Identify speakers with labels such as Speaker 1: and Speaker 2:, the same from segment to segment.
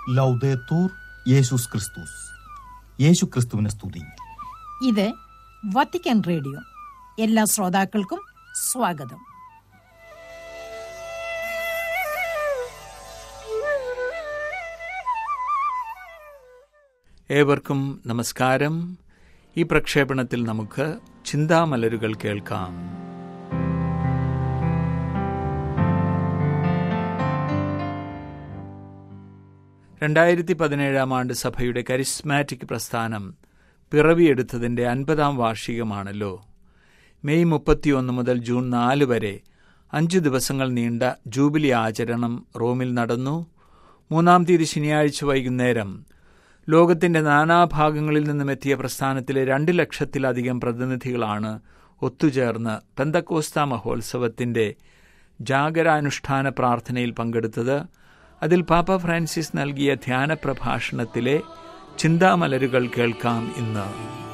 Speaker 1: ലൗദേത്തൂർ യേശുസ് ക്രിസ്തുസ് യേശു ക്രിസ്തുവിനെ സ്തുതി
Speaker 2: ഇത് വത്തിക്കാൻ റേഡിയോ എല്ലാ ശ്രോതാക്കൾക്കും സ്വാഗതം
Speaker 3: ഏവർക്കും നമസ്കാരം ഈ പ്രക്ഷേപണത്തിൽ നമുക്ക് ചിന്താമലരുകൾ കേൾക്കാം രണ്ടായിരത്തി പതിനേഴാം ആണ്ട് സഭയുടെ കരിസ്മാറ്റിക് പ്രസ്ഥാനം പിറവിയെടുത്തതിന്റെ അൻപതാം വാർഷികമാണല്ലോ മെയ് മുപ്പത്തിയൊന്ന് മുതൽ ജൂൺ നാല് വരെ അഞ്ചു ദിവസങ്ങൾ നീണ്ട ജൂബിലി ആചരണം റോമിൽ നടന്നു മൂന്നാം തീയതി ശനിയാഴ്ച വൈകുന്നേരം ലോകത്തിന്റെ നാനാഭാഗങ്ങളിൽ നിന്നും എത്തിയ പ്രസ്ഥാനത്തിലെ രണ്ട് ലക്ഷത്തിലധികം പ്രതിനിധികളാണ് ഒത്തുചേർന്ന് പെന്തക്കോസ്ത മഹോത്സവത്തിന്റെ ജാഗരാനുഷ്ഠാന പ്രാർത്ഥനയിൽ പങ്കെടുത്തത് അതിൽ പാപ്പ ഫ്രാൻസിസ് നൽകിയ ധ്യാന പ്രഭാഷണത്തിലെ ചിന്താമലരുകൾ കേൾക്കാം ഇന്ന്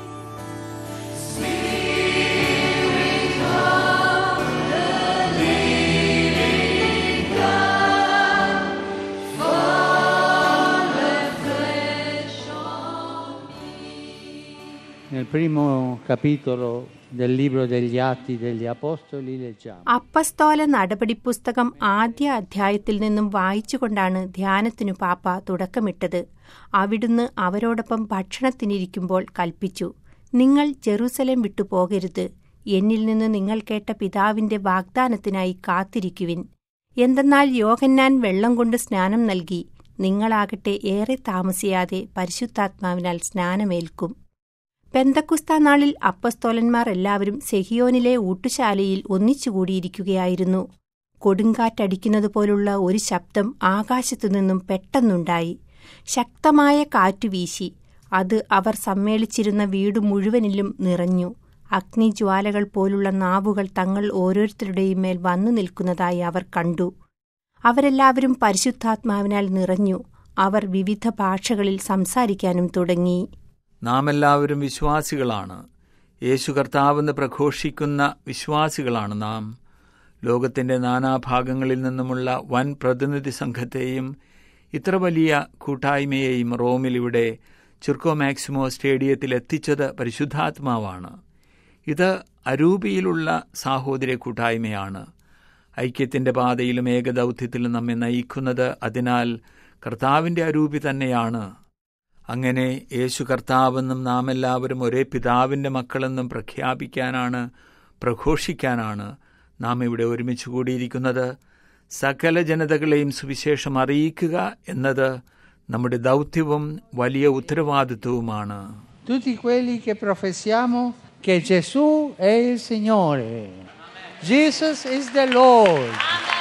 Speaker 4: Nel primo capitolo del libro degli Atti degli Apostoli leggiamo
Speaker 5: അപ്പസ്തോല നടപടി പുസ്തകം ആദ്യ അധ്യായത്തിൽ നിന്നും വായിച്ചുകൊണ്ടാണ് ധ്യാനത്തിനു പാപ്പ തുടക്കമിട്ടത് അവിടുന്ന് അവരോടൊപ്പം ഭക്ഷണത്തിനിരിക്കുമ്പോൾ കൽപ്പിച്ചു നിങ്ങൾ ജെറൂസലേം വിട്ടു പോകരുത് എന്നിൽ നിന്ന് നിങ്ങൾ കേട്ട പിതാവിന്റെ വാഗ്ദാനത്തിനായി കാത്തിരിക്കുവിൻ എന്തെന്നാൽ യോഹന്നാൻ വെള്ളം കൊണ്ട് സ്നാനം നൽകി നിങ്ങളാകട്ടെ ഏറെ താമസിയാതെ പരിശുദ്ധാത്മാവിനാൽ സ്നാനമേൽക്കും പെന്തക്കുസ്ത നാളിൽ അപ്പസ്തോലന്മാർ എല്ലാവരും സെഹിയോനിലെ ഊട്ടുശാലയിൽ ഒന്നിച്ചുകൂടിയിരിക്കുകയായിരുന്നു കൊടുങ്കാറ്റടിക്കുന്നതുപോലുള്ള ഒരു ശബ്ദം ആകാശത്തുനിന്നും പെട്ടെന്നുണ്ടായി ശക്തമായ കാറ്റു വീശി അത് അവർ സമ്മേളിച്ചിരുന്ന വീട് മുഴുവനിലും നിറഞ്ഞു അഗ്നിജ്വാലകൾ പോലുള്ള നാവുകൾ തങ്ങൾ ഓരോരുത്തരുടെയും മേൽ വന്നു നിൽക്കുന്നതായി അവർ കണ്ടു അവരെല്ലാവരും പരിശുദ്ധാത്മാവിനാൽ നിറഞ്ഞു അവർ വിവിധ ഭാഷകളിൽ സംസാരിക്കാനും തുടങ്ങി
Speaker 3: നാം എല്ലാവരും വിശ്വാസികളാണ് യേശു കർത്താവെന്ന് പ്രഘോഷിക്കുന്ന വിശ്വാസികളാണ് നാം ലോകത്തിന്റെ നാനാഭാഗങ്ങളിൽ നിന്നുമുള്ള വൻ പ്രതിനിധി സംഘത്തെയും ഇത്ര വലിയ കൂട്ടായ്മയെയും റോമിൽ ഇവിടെ ചിർക്കോ മാക്സിമോ സ്റ്റേഡിയത്തിൽ എത്തിച്ചത് പരിശുദ്ധാത്മാവാണ് ഇത് അരൂപിയിലുള്ള സാഹോദര്യ കൂട്ടായ്മയാണ് ഐക്യത്തിന്റെ പാതയിലും ഏകദൗത്യത്തിലും നമ്മെ നയിക്കുന്നത് അതിനാൽ കർത്താവിന്റെ അരൂപി തന്നെയാണ് അങ്ങനെ യേശു കർത്താവെന്നും നാം എല്ലാവരും ഒരേ പിതാവിന്റെ മക്കളെന്നും പ്രഖ്യാപിക്കാനാണ് പ്രഘോഷിക്കാനാണ് നാം ഇവിടെ ഒരുമിച്ച് കൂടിയിരിക്കുന്നത് സകല ജനതകളെയും സുവിശേഷം അറിയിക്കുക എന്നത് നമ്മുടെ ദൗത്യവും വലിയ ഉത്തരവാദിത്വവുമാണ്
Speaker 4: tutti quelli che professiamo che Gesù è il Signore. Jesus is the Lord.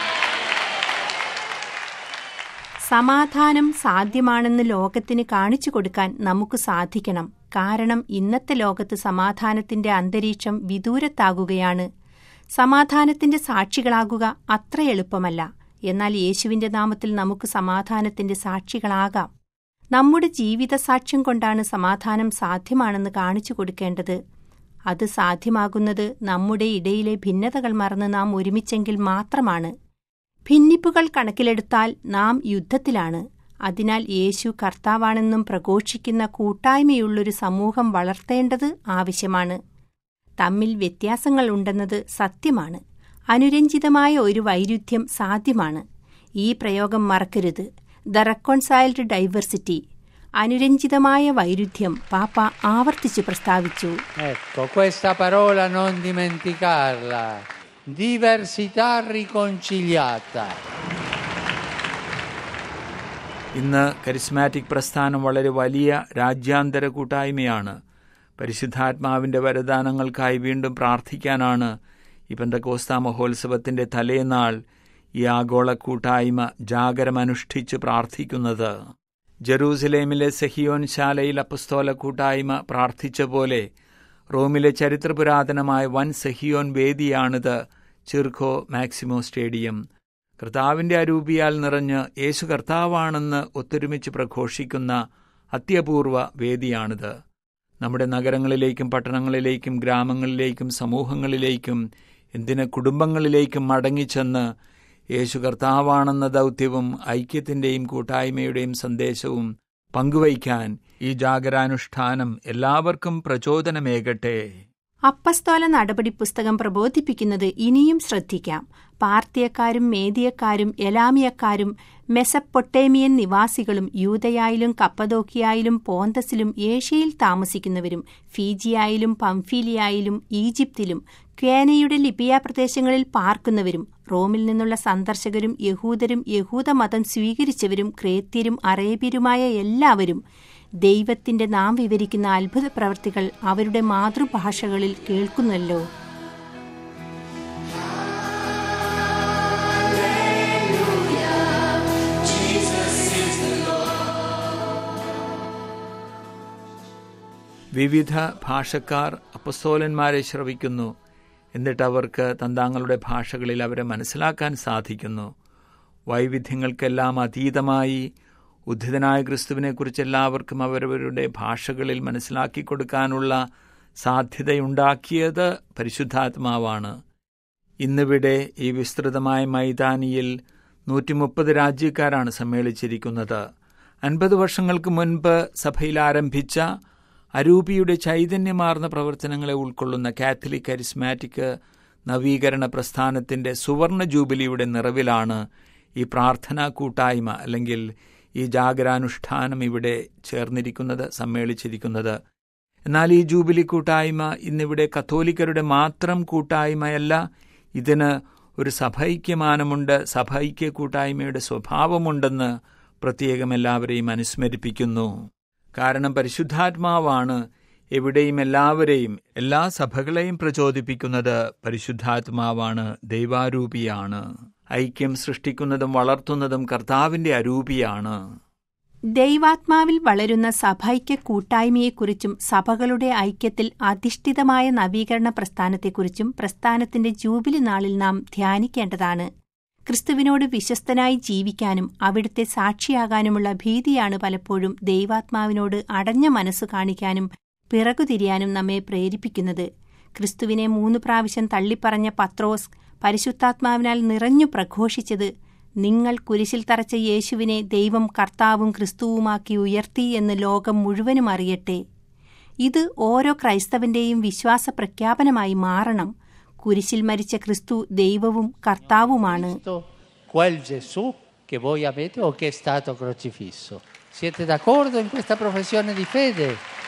Speaker 5: സമാധാനം സാധ്യമാണെന്ന് ലോകത്തിന് കാണിച്ചു കൊടുക്കാൻ നമുക്ക് സാധിക്കണം കാരണം ഇന്നത്തെ ലോകത്ത് സമാധാനത്തിന്റെ അന്തരീക്ഷം വിദൂരത്താകുകയാണ് സമാധാനത്തിന്റെ സാക്ഷികളാകുക അത്ര എളുപ്പമല്ല എന്നാൽ യേശുവിന്റെ നാമത്തിൽ നമുക്ക് സമാധാനത്തിന്റെ സാക്ഷികളാകാം നമ്മുടെ ജീവിത സാക്ഷ്യം കൊണ്ടാണ് സമാധാനം സാധ്യമാണെന്ന് കാണിച്ചു കൊടുക്കേണ്ടത് അത് സാധ്യമാകുന്നത് നമ്മുടെ ഇടയിലെ ഭിന്നതകൾ മറന്ന് നാം ഒരുമിച്ചെങ്കിൽ മാത്രമാണ് ഭിന്നിപ്പുകൾ കണക്കിലെടുത്താൽ നാം യുദ്ധത്തിലാണ് അതിനാൽ യേശു കർത്താവാണെന്നും പ്രഘോഷിക്കുന്ന കൂട്ടായ്മയുള്ളൊരു സമൂഹം വളർത്തേണ്ടത് ആവശ്യമാണ് തമ്മിൽ വ്യത്യാസങ്ങൾ ഉണ്ടെന്നത് സത്യമാണ് അനുരഞ്ജിതമായ ഒരു വൈരുദ്ധ്യം സാധ്യമാണ് ഈ പ്രയോഗം മറക്കരുത് ദ റെക്കോൺസൈൽഡ് ഡൈവേഴ്സിറ്റി അനുരഞ്ജിതമായ വൈരുദ്ധ്യം പാപ്പ ആവർത്തിച്ചു പ്രസ്താവിച്ചു
Speaker 4: Ecco, questa parola non dimenticarla. Diversità riconciliata.
Speaker 3: ഇന്ന് കരിസ്മാറ്റിക് പ്രസ്ഥാനം വളരെ വലിയ രാജ്യാന്തര കൂട്ടായ്മയാണ് പരിശുദ്ധാത്മാവിന്റെ വരദാനങ്ങൾക്കായി വീണ്ടും പ്രാർത്ഥിക്കാനാണ് ഈ പെന്തക്കോസ്ത മഹോത്സവത്തിന്റെ തലേനാൾ ഈ ആഗോള കൂട്ടായ്മ ജാഗരമനുഷ്ഠിച്ച് പ്രാർത്ഥിക്കുന്നത് ജെറൂസലേമിലെ സെഹിയോൻ ശാലയിൽ അപ്പസ്തോല കൂട്ടായ്മ പ്രാർത്ഥിച്ച പോലെ റോമിലെ ചരിത്രപുരാതനമായ വൻ സെഹിയോൻ വേദിയാണിത് ചിർഖോ മാക്സിമോ സ്റ്റേഡിയം കർത്താവിന്റെ അരൂപിയാൽ നിറഞ്ഞ് യേശു കർത്താവാണെന്ന് ഒത്തൊരുമിച്ച് പ്രഘോഷിക്കുന്ന അത്യപൂർവ വേദിയാണിത് നമ്മുടെ നഗരങ്ങളിലേക്കും പട്ടണങ്ങളിലേക്കും ഗ്രാമങ്ങളിലേക്കും സമൂഹങ്ങളിലേക്കും എന്തിന് കുടുംബങ്ങളിലേക്കും മടങ്ങിച്ചെന്ന് യേശു കർത്താവാണെന്ന ദൗത്യവും ഐക്യത്തിന്റെയും കൂട്ടായ്മയുടെയും സന്ദേശവും പങ്കുവയ്ക്കാൻ ഈ ജാഗരാനുഷ്ഠാനം എല്ലാവർക്കും പ്രചോദനമേകട്ടെ
Speaker 5: അപ്പസ്തോല നടപടി പുസ്തകം പ്രബോധിപ്പിക്കുന്നത് ഇനിയും ശ്രദ്ധിക്കാം പാർത്തിയക്കാരും മേദിയക്കാരും എലാമിയക്കാരും മെസപ്പൊട്ടേമിയൻ നിവാസികളും യൂതയായാലും കപ്പദോക്കിയായാലും പോന്തസിലും ഏഷ്യയിൽ താമസിക്കുന്നവരും ഫീജിയായാലും പംഫീലിയായാലും ഈജിപ്തിലും ക്വേനയുടെ ലിബിയ പ്രദേശങ്ങളിൽ പാർക്കുന്നവരും റോമിൽ നിന്നുള്ള സന്ദർശകരും യഹൂദരും യഹൂദമതം സ്വീകരിച്ചവരും ക്രേത്യരും അറേബ്യരുമായ എല്ലാവരും ദൈവത്തിന്റെ നാം വിവരിക്കുന്ന അത്ഭുത പ്രവർത്തികൾ അവരുടെ മാതൃഭാഷകളിൽ കേൾക്കുന്നല്ലോ
Speaker 3: വിവിധ ഭാഷക്കാർ അപ്പസ്തോലന്മാരെ ശ്രവിക്കുന്നു എന്നിട്ട് അവർക്ക് തന്താങ്ങളുടെ ഭാഷകളിൽ അവരെ മനസ്സിലാക്കാൻ സാധിക്കുന്നു വൈവിധ്യങ്ങൾക്കെല്ലാം അതീതമായി ഉദ്ധിതനായ ക്രിസ്തുവിനെക്കുറിച്ച് എല്ലാവർക്കും അവരവരുടെ ഭാഷകളിൽ മനസ്സിലാക്കി കൊടുക്കാനുള്ള സാധ്യതയുണ്ടാക്കിയത് പരിശുദ്ധാത്മാവാണ് ഇന്നിവിടെ ഈ വിസ്തൃതമായ മൈതാനിയിൽ നൂറ്റി മുപ്പത് രാജ്യക്കാരാണ് സമ്മേളിച്ചിരിക്കുന്നത് അൻപത് വർഷങ്ങൾക്ക് മുൻപ് സഭയിൽ ആരംഭിച്ച അരൂപിയുടെ ചൈതന്യമാർന്ന പ്രവർത്തനങ്ങളെ ഉൾക്കൊള്ളുന്ന കാത്തലിക് കരിസ്മാറ്റിക് നവീകരണ പ്രസ്ഥാനത്തിന്റെ സുവർണ ജൂബിലിയുടെ നിറവിലാണ് ഈ പ്രാർത്ഥനാ കൂട്ടായ്മ അല്ലെങ്കിൽ ഈ ജാഗരാനുഷ്ഠാനം ഇവിടെ ചേർന്നിരിക്കുന്നത് സമ്മേളിച്ചിരിക്കുന്നത് എന്നാൽ ഈ ജൂബിലി കൂട്ടായ്മ ഇന്നിവിടെ കത്തോലിക്കരുടെ മാത്രം കൂട്ടായ്മയല്ല ഇതിന് ഒരു സഭൈക്യമാനമുണ്ട് സഭൈക്യ കൂട്ടായ്മയുടെ സ്വഭാവമുണ്ടെന്ന് പ്രത്യേകം എല്ലാവരെയും അനുസ്മരിപ്പിക്കുന്നു കാരണം പരിശുദ്ധാത്മാവാണ് എവിടെയും എല്ലാവരെയും എല്ലാ സഭകളെയും പ്രചോദിപ്പിക്കുന്നത് പരിശുദ്ധാത്മാവാണ് ദൈവാരൂപിയാണ് ഐക്യം സൃഷ്ടിക്കുന്നതും വളർത്തുന്നതും കർത്താവിന്റെ അരൂപിയാണ്
Speaker 5: ദൈവാത്മാവിൽ വളരുന്ന സഭൈക്യ കൂട്ടായ്മയെക്കുറിച്ചും സഭകളുടെ ഐക്യത്തിൽ അധിഷ്ഠിതമായ നവീകരണ പ്രസ്ഥാനത്തെക്കുറിച്ചും പ്രസ്ഥാനത്തിന്റെ ജൂബിലി നാളിൽ നാം ധ്യാനിക്കേണ്ടതാണ് ക്രിസ്തുവിനോട് വിശ്വസ്തനായി ജീവിക്കാനും അവിടുത്തെ സാക്ഷിയാകാനുമുള്ള ഭീതിയാണ് പലപ്പോഴും ദൈവാത്മാവിനോട് അടഞ്ഞ മനസ്സു കാണിക്കാനും പിറകുതിരിയാനും നമ്മെ പ്രേരിപ്പിക്കുന്നത് ക്രിസ്തുവിനെ മൂന്ന് പ്രാവശ്യം തള്ളിപ്പറഞ്ഞ പത്രോസ് പരിശുദ്ധാത്മാവിനാൽ നിറഞ്ഞു പ്രഘോഷിച്ചത് നിങ്ങൾ കുരിശിൽ തറച്ച യേശുവിനെ ദൈവം കർത്താവും ക്രിസ്തുവുമാക്കി ഉയർത്തി എന്ന് ലോകം മുഴുവനും അറിയട്ടെ ഇത് ഓരോ ക്രൈസ്തവന്റെയും വിശ്വാസ പ്രഖ്യാപനമായി മാറണം കുരിശിൽ മരിച്ച ക്രിസ്തു ദൈവവും കർത്താവുമാണ്
Speaker 4: Quel Gesù che voi avete o che è stato crocifisso. Siete d'accordo in questa professione di fede?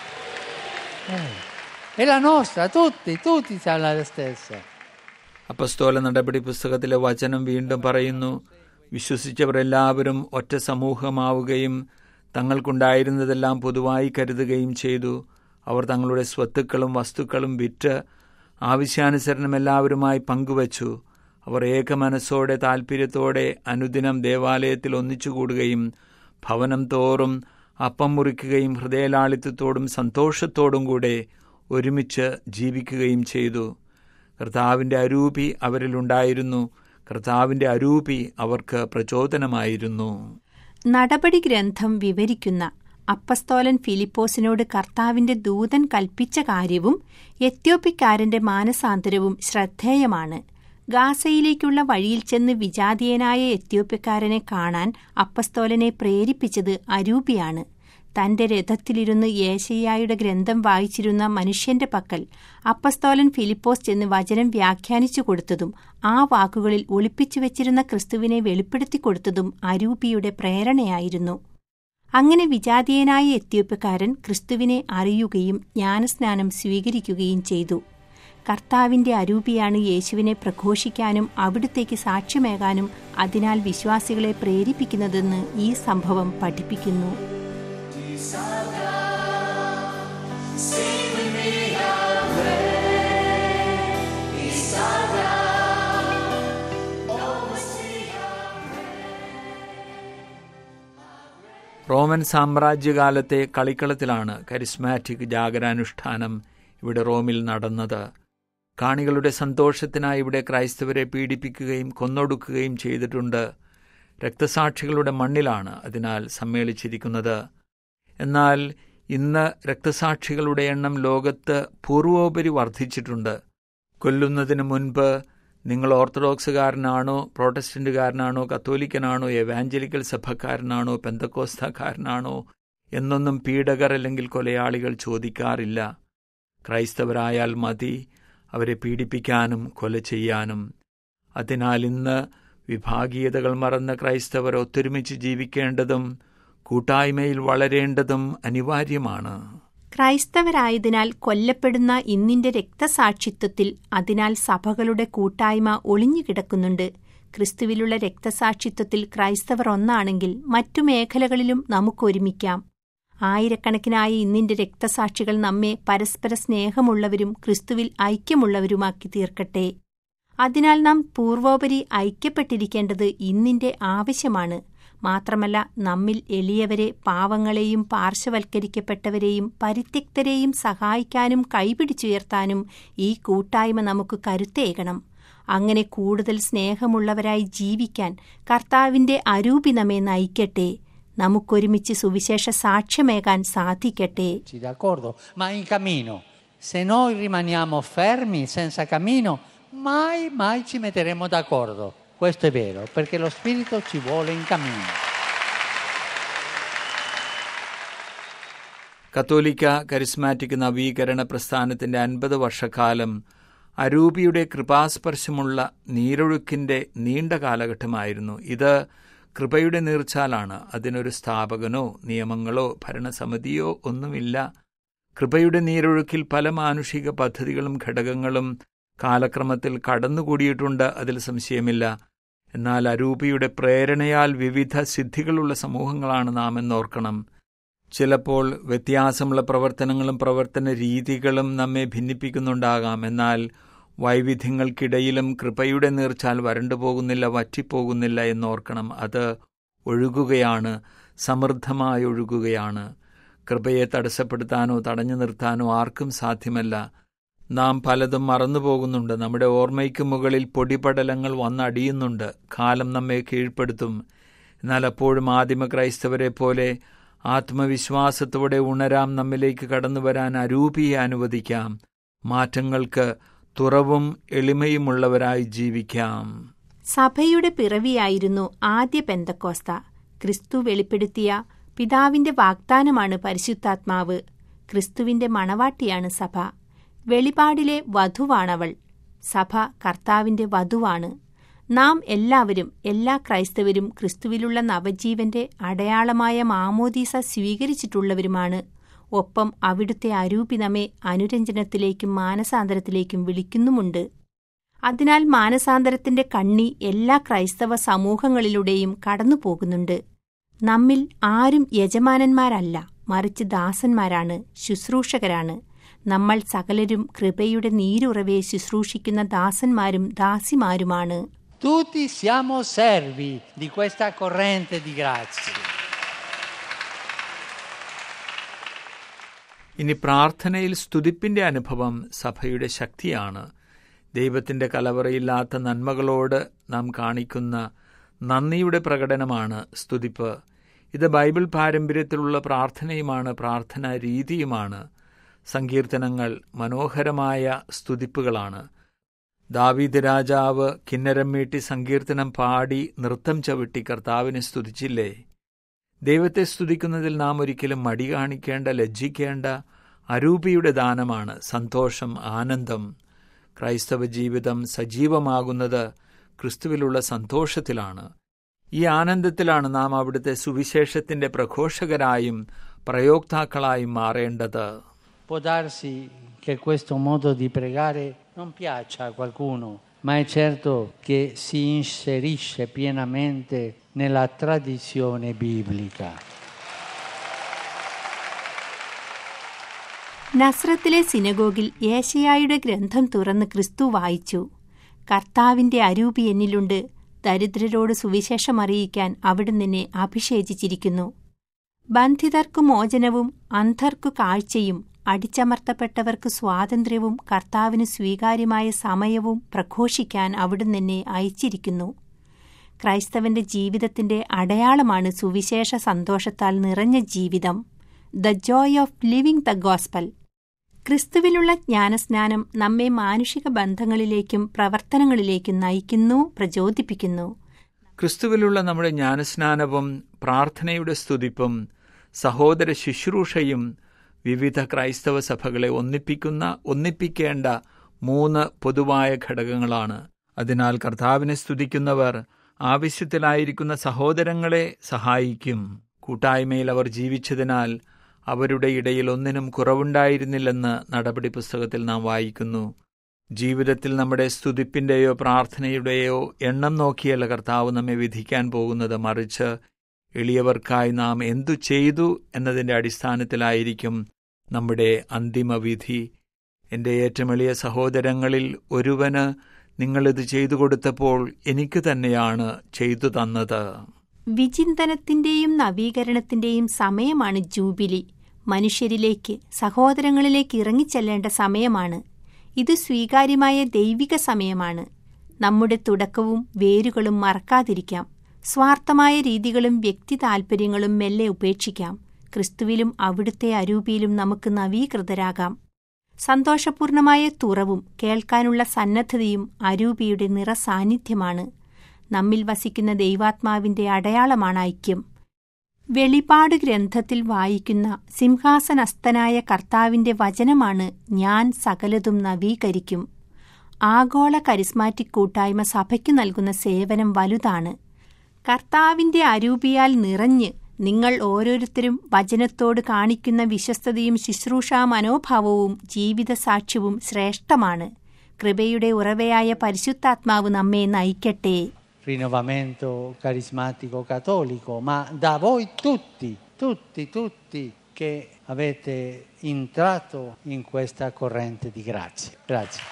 Speaker 4: Eh, È la nostra, tutti, tutti siamo la stessa.
Speaker 3: അപ്പസ്തോല നടപടി പുസ്തകത്തിലെ വചനം വീണ്ടും പറയുന്നു വിശ്വസിച്ചവർ എല്ലാവരും ഒറ്റ സമൂഹമാവുകയും തങ്ങൾക്കുണ്ടായിരുന്നതെല്ലാം പൊതുവായി കരുതുകയും ചെയ്തു അവർ തങ്ങളുടെ സ്വത്തുക്കളും വസ്തുക്കളും വിറ്റ് ആവശ്യാനുസരണം എല്ലാവരുമായി പങ്കുവച്ചു അവർ ഏകമനസ്സോടെ താൽപ്പര്യത്തോടെ അനുദിനം ദേവാലയത്തിൽ ഒന്നിച്ചുകൂടുകയും ഭവനം തോറും അപ്പം മുറിക്കുകയും ഹൃദയലാളിത്യത്തോടും സന്തോഷത്തോടും കൂടെ ഒരുമിച്ച് ജീവിക്കുകയും ചെയ്തു കർത്താവിന്റെ അരൂപി അവരിലുണ്ടായിരുന്നു കർത്താവിന്റെ അരൂപി അവർക്ക് പ്രചോദനമായിരുന്നു
Speaker 5: നടപടി ഗ്രന്ഥം വിവരിക്കുന്ന അപ്പസ്തോലൻ ഫിലിപ്പോസിനോട് കർത്താവിന്റെ ദൂതൻ കൽപ്പിച്ച കാര്യവും എത്യോപ്യക്കാരന്റെ മാനസാന്തരവും ശ്രദ്ധേയമാണ് ഗാസയിലേക്കുള്ള വഴിയിൽ ചെന്ന് വിജാതീയനായ എത്യോപ്യക്കാരനെ കാണാൻ അപ്പസ്തോലനെ പ്രേരിപ്പിച്ചത് അരൂപിയാണ് തന്റെ രഥത്തിലിരുന്ന് യേശയ്യായുടെ ഗ്രന്ഥം വായിച്ചിരുന്ന മനുഷ്യന്റെ പക്കൽ അപ്പസ്തോലൻ ഫിലിപ്പോസ് ചെന്ന് വചനം വ്യാഖ്യാനിച്ചു കൊടുത്തതും ആ വാക്കുകളിൽ ഒളിപ്പിച്ചു വെച്ചിരുന്ന ക്രിസ്തുവിനെ വെളിപ്പെടുത്തി കൊടുത്തതും അരൂപിയുടെ പ്രേരണയായിരുന്നു അങ്ങനെ വിജാതീയനായ എത്യോപ്യക്കാരൻ ക്രിസ്തുവിനെ അറിയുകയും ജ്ഞാനസ്നാനം സ്വീകരിക്കുകയും ചെയ്തു കർത്താവിന്റെ അരൂപിയാണ് യേശുവിനെ പ്രഘോഷിക്കാനും അവിടുത്തേക്ക് സാക്ഷ്യമേകാനും അതിനാൽ വിശ്വാസികളെ പ്രേരിപ്പിക്കുന്നതെന്ന് ഈ സംഭവം പഠിപ്പിക്കുന്നു
Speaker 3: റോമൻ സാമ്രാജ്യകാലത്തെ കളിക്കളത്തിലാണ് കരിസ്മാറ്റിക് ജാഗരാനുഷ്ഠാനം ഇവിടെ റോമിൽ നടന്നത് കാണികളുടെ സന്തോഷത്തിനായി ഇവിടെ ക്രൈസ്തവരെ പീഡിപ്പിക്കുകയും കൊന്നൊടുക്കുകയും ചെയ്തിട്ടുണ്ട് രക്തസാക്ഷികളുടെ മണ്ണിലാണ് അതിനാൽ സമ്മേളിച്ചിരിക്കുന്നത് എന്നാൽ ഇന്ന് രക്തസാക്ഷികളുടെ എണ്ണം ലോകത്ത് പൂർവോപരി വർദ്ധിച്ചിട്ടുണ്ട് കൊല്ലുന്നതിന് മുൻപ് നിങ്ങൾ ഓർത്തഡോക്സുകാരനാണോ പ്രോട്ടസ്റ്റന്റുകാരനാണോ കത്തോലിക്കനാണോ എവാഞ്ചലിക്കൽ സഭക്കാരനാണോ പെന്തക്കോസ്തക്കാരനാണോ എന്നൊന്നും പീഡകർ അല്ലെങ്കിൽ കൊലയാളികൾ ചോദിക്കാറില്ല ക്രൈസ്തവരായാൽ മതി അവരെ പീഡിപ്പിക്കാനും കൊല ചെയ്യാനും അതിനാൽ ഇന്ന് വിഭാഗീയതകൾ മറന്ന ക്രൈസ്തവർ ഒത്തൊരുമിച്ച് ജീവിക്കേണ്ടതും കൂട്ടായ്മയിൽ വളരേണ്ടതും അനിവാര്യമാണ്
Speaker 5: ക്രൈസ്തവരായതിനാൽ കൊല്ലപ്പെടുന്ന ഇന്നിന്റെ രക്തസാക്ഷിത്വത്തിൽ അതിനാൽ സഭകളുടെ കൂട്ടായ്മ ഒളിഞ്ഞുകിടക്കുന്നുണ്ട് ക്രിസ്തുവിലുള്ള രക്തസാക്ഷിത്വത്തിൽ ക്രൈസ്തവർ ഒന്നാണെങ്കിൽ മറ്റു മേഖലകളിലും നമുക്കൊരുമിക്കാം ആയിരക്കണക്കിനായ ഇന്നിന്റെ രക്തസാക്ഷികൾ നമ്മെ പരസ്പര സ്നേഹമുള്ളവരും ക്രിസ്തുവിൽ ഐക്യമുള്ളവരുമാക്കി തീർക്കട്ടെ അതിനാൽ നാം പൂർവോപരി ഐക്യപ്പെട്ടിരിക്കേണ്ടത് ഇന്നിന്റെ ആവശ്യമാണ് മാത്രമല്ല നമ്മിൽ എളിയവരെ പാവങ്ങളെയും പാർശ്വവൽക്കരിക്കപ്പെട്ടവരെയും പരിത്യക്തരെയും സഹായിക്കാനും കൈപിടിച്ചുയർത്താനും ഈ കൂട്ടായ്മ നമുക്ക് കരുത്തേകണം അങ്ങനെ കൂടുതൽ സ്നേഹമുള്ളവരായി ജീവിക്കാൻ കർത്താവിന്റെ അരൂപി നമ്മെ നയിക്കട്ടെ നമുക്കൊരുമിച്ച് സുവിശേഷ സാക്ഷ്യമേകാൻ സാധിക്കട്ടെ
Speaker 4: Sì, d'accordo, ma in cammino. Se noi rimaniamo fermi, senza cammino, mai, mai ci metteremo d'accordo. Questo è vero, perché lo Spirito ci vuole in cammino.
Speaker 3: കത്തോലിക്ക കരിസ്മാറ്റിക് നവീകരണ പ്രസ്ഥാനത്തിന്റെ അൻപത് വർഷക്കാലം അരൂപിയുടെ കൃപാസ്പർശമുള്ള നീരൊഴുക്കിന്റെ നീണ്ട കാലഘട്ടമായിരുന്നു ഇത് കൃപയുടെ നീർച്ചാലാണ് അതിനൊരു സ്ഥാപകനോ നിയമങ്ങളോ ഭരണസമിതിയോ ഒന്നുമില്ല കൃപയുടെ നീരൊഴുക്കിൽ പല മാനുഷിക പദ്ധതികളും ഘടകങ്ങളും കാലക്രമത്തിൽ കടന്നുകൂടിയിട്ടുണ്ട് അതിൽ സംശയമില്ല എന്നാൽ അരൂപിയുടെ പ്രേരണയാൽ വിവിധ സിദ്ധികളുള്ള സമൂഹങ്ങളാണ് നാം എന്നോർക്കണം ചിലപ്പോൾ വ്യത്യാസമുള്ള പ്രവർത്തനങ്ങളും പ്രവർത്തന രീതികളും നമ്മെ ഭിന്നിപ്പിക്കുന്നുണ്ടാകാം എന്നാൽ വൈവിധ്യങ്ങൾക്കിടയിലും കൃപയുടെ നീർച്ചാൽ വരണ്ടുപോകുന്നില്ല വറ്റിപ്പോകുന്നില്ല എന്നോർക്കണം അത് ഒഴുകുകയാണ് സമൃദ്ധമായി ഒഴുകുകയാണ് കൃപയെ തടസ്സപ്പെടുത്താനോ തടഞ്ഞു നിർത്താനോ ആർക്കും സാധ്യമല്ല നാം പലതും മറന്നുപോകുന്നുണ്ട് നമ്മുടെ ഓർമ്മയ്ക്ക് മുകളിൽ പൊടിപടലങ്ങൾ വന്നടിയുന്നുണ്ട് കാലം നമ്മെ കീഴ്പ്പെടുത്തും എന്നാൽ അപ്പോഴും ആദിമ ക്രൈസ്തവരെ പോലെ ആത്മവിശ്വാസത്തോടെ ഉണരാം നമ്മിലേക്ക് കടന്നുവരാൻ അരൂപിയെ അനുവദിക്കാം മാറ്റങ്ങൾക്ക് തുറവും എളിമയുമുള്ളവരായി ജീവിക്കാം
Speaker 5: സഭയുടെ പിറവിയായിരുന്നു ആദ്യ പെന്തക്കോസ്ത ക്രിസ്തു വെളിപ്പെടുത്തിയ പിതാവിന്റെ വാഗ്ദാനമാണ് പരിശുദ്ധാത്മാവ് ക്രിസ്തുവിന്റെ മണവാട്ടിയാണ് സഭ വെളിപാടിലെ വധുവാണവൾ സഭ കർത്താവിന്റെ വധുവാണ് നാം എല്ലാവരും എല്ലാ ക്രൈസ്തവരും ക്രിസ്തുവിലുള്ള നവജീവന്റെ അടയാളമായ മാമോദീസ സ്വീകരിച്ചിട്ടുള്ളവരുമാണ് ഒപ്പം അവിടുത്തെ അരൂപി നമ്മെ അനുരഞ്ജനത്തിലേക്കും മാനസാന്തരത്തിലേക്കും വിളിക്കുന്നുമുണ്ട് അതിനാൽ മാനസാന്തരത്തിന്റെ കണ്ണി എല്ലാ ക്രൈസ്തവ സമൂഹങ്ങളിലൂടെയും കടന്നുപോകുന്നുണ്ട് നമ്മിൽ ആരും യജമാനന്മാരല്ല മറിച്ച് ദാസന്മാരാണ് ശുശ്രൂഷകരാണ് നമ്മൾ സകലരും കൃപയുടെ നീരുറവെ ശുശ്രൂഷിക്കുന്ന ദാസന്മാരും ദാസിമാരുമാണ്
Speaker 4: Tutti siamo servi di questa corrente di grazie.
Speaker 3: ഇനി പ്രാർത്ഥനയിൽ സ്തുതിപ്പിന്റെ അനുഭവം സഭയുടെ ശക്തിയാണ് ദൈവത്തിന്റെ കലവറയില്ലാത്ത നന്മകളോട് നാം കാണിക്കുന്ന നന്ദിയുടെ പ്രകടനമാണ് സ്തുതിപ്പ് ഇത് ബൈബിൾ പാരമ്പര്യത്തിലുള്ള പ്രാർത്ഥനയുമാണ് പ്രാർത്ഥനാ രീതിയുമാണ് സങ്കീർത്തനങ്ങൾ മനോഹരമായ സ്തുതിപ്പുകളാണ് ദാവീദ് രാജാവ് കിന്നരം മീട്ടി സങ്കീർത്തനം പാടി നൃത്തം ചവിട്ടി കർത്താവിനെ സ്തുതിച്ചില്ലേ ദൈവത്തെ സ്തുതിക്കുന്നതിൽ നാം ഒരിക്കലും മടി കാണിക്കേണ്ട ലജ്ജിക്കേണ്ട അരൂപിയുടെ ദാനമാണ് സന്തോഷം ആനന്ദം ക്രൈസ്തവ ജീവിതം സജീവമാകുന്നത് ക്രിസ്തുവിലുള്ള സന്തോഷത്തിലാണ് ഈ ആനന്ദത്തിലാണ് നാം അവിടുത്തെ സുവിശേഷത്തിന്റെ പ്രഘോഷകരായും പ്രയോക്താക്കളായും മാറേണ്ടത്
Speaker 4: Può darsi che questo modo di pregare non piaccia a qualcuno, ma è certo che si inserisce pienamente nella tradizione biblica.
Speaker 5: നസ്രത്തിലെ സിനഗോഗിൽ ഏശയായുടെ ഗ്രന്ഥം തുറന്ന് ക്രിസ്തു വായിച്ചു കർത്താവിന്റെ അരൂപി എന്നിലുണ്ട് ദരിദ്രരോട് സുവിശേഷം അറിയിക്കാൻ അവിടുന്ന് എന്നെ അഭിഷേചിച്ചിരിക്കുന്നു ബന്ധിതർക്കു മോചനവും അന്ധർക്കു കാഴ്ചയും അടിച്ചമർത്തപ്പെട്ടവർക്ക് സ്വാതന്ത്ര്യവും കർത്താവിന് സ്വീകാര്യമായ സമയവും പ്രഘോഷിക്കാൻ അവിടുന്ന് എന്നെ അയച്ചിരിക്കുന്നു ക്രൈസ്തവന്റെ ജീവിതത്തിന്റെ അടയാളമാണ് സുവിശേഷ സന്തോഷത്താൽ നിറഞ്ഞ ജീവിതം the joy of living the gospel ക്രിസ്തുവിലുള്ള ജ്ഞാനസ്നാനം നമ്മെ മാനുഷിക ബന്ധങ്ങളിലേക്കും പ്രവർത്തനങ്ങളിലേക്കും നയിക്കുന്നു പ്രചോദിപ്പിക്കുന്നു
Speaker 3: ക്രിസ്തുവിലുള്ള നമ്മുടെ ജ്ഞാനസ്നാനവും പ്രാർത്ഥനയുടെ സ്തുതിപ്പും സഹോദര ശുശ്രൂഷയും വിവിധ ക്രൈസ്തവ സഭകളെ ഒന്നിപ്പിക്കുന്ന ഒന്നിപ്പിക്കേണ്ട മൂന്ന് പൊതുവായ ഘടകങ്ങളാണ് അതിനാൽ കർത്താവിനെ സ്തുതിക്കുന്നവർ ആവശ്യത്തിലായിരിക്കുന്ന സഹോദരങ്ങളെ സഹായിക്കും കൂട്ടായ്മയിൽ അവർ ജീവിച്ചതിനാൽ അവരുടെ ഇടയിൽ ഒന്നിനും കുറവുണ്ടായിരുന്നില്ലെന്ന് നടപടി പുസ്തകത്തിൽ നാം വായിക്കുന്നു ജീവിതത്തിൽ നമ്മുടെ സ്തുതിപ്പിന്റെയോ പ്രാർത്ഥനയുടെയോ എണ്ണം നോക്കിയല്ല കർത്താവ് നമ്മെ വിധിക്കാൻ പോകുന്നത് മറിച്ച് എളിയവർക്കായി നാം എന്തു ചെയ്തു എന്നതിന്റെ അടിസ്ഥാനത്തിലായിരിക്കും നമ്മുടെ അന്തിമ വിധി എന്റെ ഏറ്റവും എളിയ സഹോദരങ്ങളിൽ ഒരുവന് നിങ്ങളിത് ചെയ്തു കൊടുത്തപ്പോൾ എനിക്ക് തന്നെയാണ് ചെയ്തു തന്നത്
Speaker 5: വിചിന്തനത്തിന്റെയും നവീകരണത്തിന്റെയും സമയമാണ് ജൂബിലി മനുഷ്യരിലേക്ക് സഹോദരങ്ങളിലേക്ക് ഇറങ്ങിച്ചെല്ലേണ്ട സമയമാണ് ഇത് സ്വീകാര്യമായ ദൈവിക സമയമാണ് നമ്മുടെ തുടക്കവും വേരുകളും മറക്കാതിരിക്കാം സ്വാർത്ഥമായ രീതികളും വ്യക്തി താൽപര്യങ്ങളും മെല്ലെ ഉപേക്ഷിക്കാം ക്രിസ്തുവിലും അവിടുത്തെ അരൂപിയിലും നമുക്ക് നവീകൃതരാകാം സന്തോഷപൂർണമായ തുറവും കേൾക്കാനുള്ള സന്നദ്ധതയും അരൂപിയുടെ നിറസാന്നിധ്യമാണ് നമ്മിൽ വസിക്കുന്ന ദൈവാത്മാവിന്റെ അടയാളമാണ് ഐക്യം വെളിപാട് ഗ്രന്ഥത്തിൽ വായിക്കുന്ന സിംഹാസനസ്ഥനായ കർത്താവിന്റെ വചനമാണ് ഞാൻ സകലതും നവീകരിക്കും ആഗോള കരിസ്മാറ്റിക് കൂട്ടായ്മ സഭയ്ക്കു നൽകുന്ന സേവനം വലുതാണ് കർത്താവിന്റെ അരൂപിയാൽ നിറഞ്ഞ് നിങ്ങൾ ഓരോരുത്തരും വചനത്തോട് കാണിക്കുന്ന വിശ്വസ്തതയും ശുശ്രൂഷാ മനോഭാവവും ജീവിതസാക്ഷ്യവും ശ്രേഷ്ഠമാണ് കൃപയുടെ ഉറവയായ പരിശുദ്ധാത്മാവ് നമ്മെ നയിക്കട്ടെ
Speaker 4: rinnovamento carismatico cattolico, ma da voi tutti, tutti, tutti che avete entrato in questa corrente di grazia. Grazie.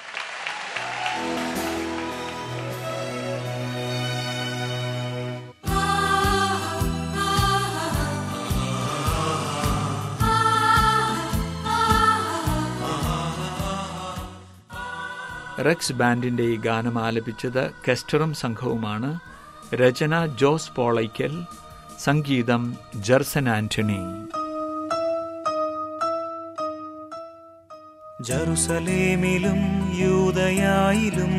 Speaker 3: Rex ബാൻഡിന്റെ ഈ ഗാനം ആലപിച്ചത് കെസ്റ്ററും സംഘവുമാണ് രചന ജോസ് പോളയ്ക്കൽ സംഗീതം ജർസൻ ആന്റണി
Speaker 6: ജറുസലേമിലും യൂതയായിലും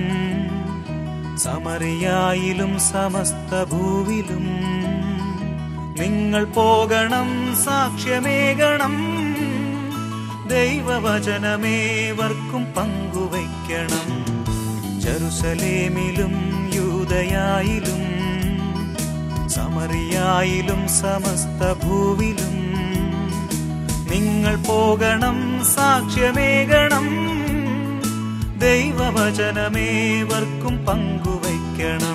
Speaker 6: സമറിയായിലും സമസ്ത ഭൂവിലും നിങ്ങൾ പോകണം സാക്ഷ്യമേകണം ദൈവവചനമേവർക്കും പങ്കുവയ്ക്കണം ജറുസലേമിലും യൂതയായിലും സമറിയായിലും സമസ്ത ഭൂവിലും നിങ്ങൾ പോകണം സാക്ഷ്യമേകണം ദൈവവചനമേവർക്കും പങ്കുവയ്ക്കണം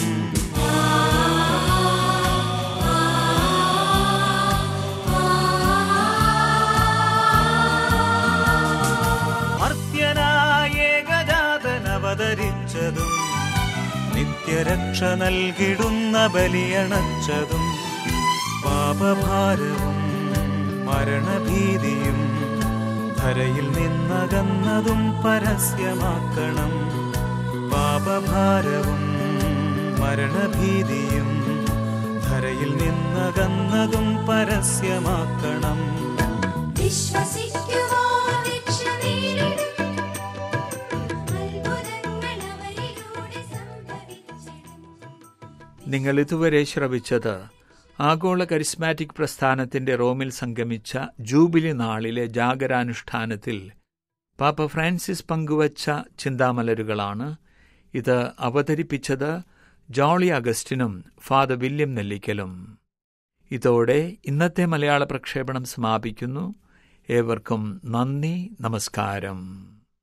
Speaker 6: മർത്യനായ ഏകജാതനവതരിച്ചതും നിത്യരക്ഷ നൽകിടുന്ന ബലിയണച്ചതും പാപഭാരവും മരണഭീതിയും ധരയിൽ നിന്നകന്നതും പരസ്യമാക്കണം പാപഭാരവും മരണഭീതിയും ധരയിൽ നിന്നകന്നതും പരസ്യമാക്കണം
Speaker 7: വിശ്വസിക്കുവാൻ രക്ഷ നേരിടും അത്ഭുതങ്ങൾ അവരിലൂടെ സംഭവിച്ചിടും
Speaker 3: നിങ്ങൾ ഇതുവരെ ശ്രവിച്ചത് ആഗോള കരിസ്മാറ്റിക് പ്രസ്ഥാനത്തിന്റെ റോമിൽ സംഗമിച്ച ജൂബിലി നാളിലെ ജാഗരാനുഷ്ഠാനത്തിൽ പാപ്പ ഫ്രാൻസിസ് പങ്കുവച്ച ചിന്താമലരുകളാണ് ഇത് അവതരിപ്പിച്ചത് ജോളി അഗസ്റ്റിനും ഫാദർ വില്യം നെല്ലിക്കലും ഇതോടെ ഇന്നത്തെ മലയാള പ്രക്ഷേപണം സമാപിക്കുന്നു ഏവർക്കും നന്ദി നമസ്കാരം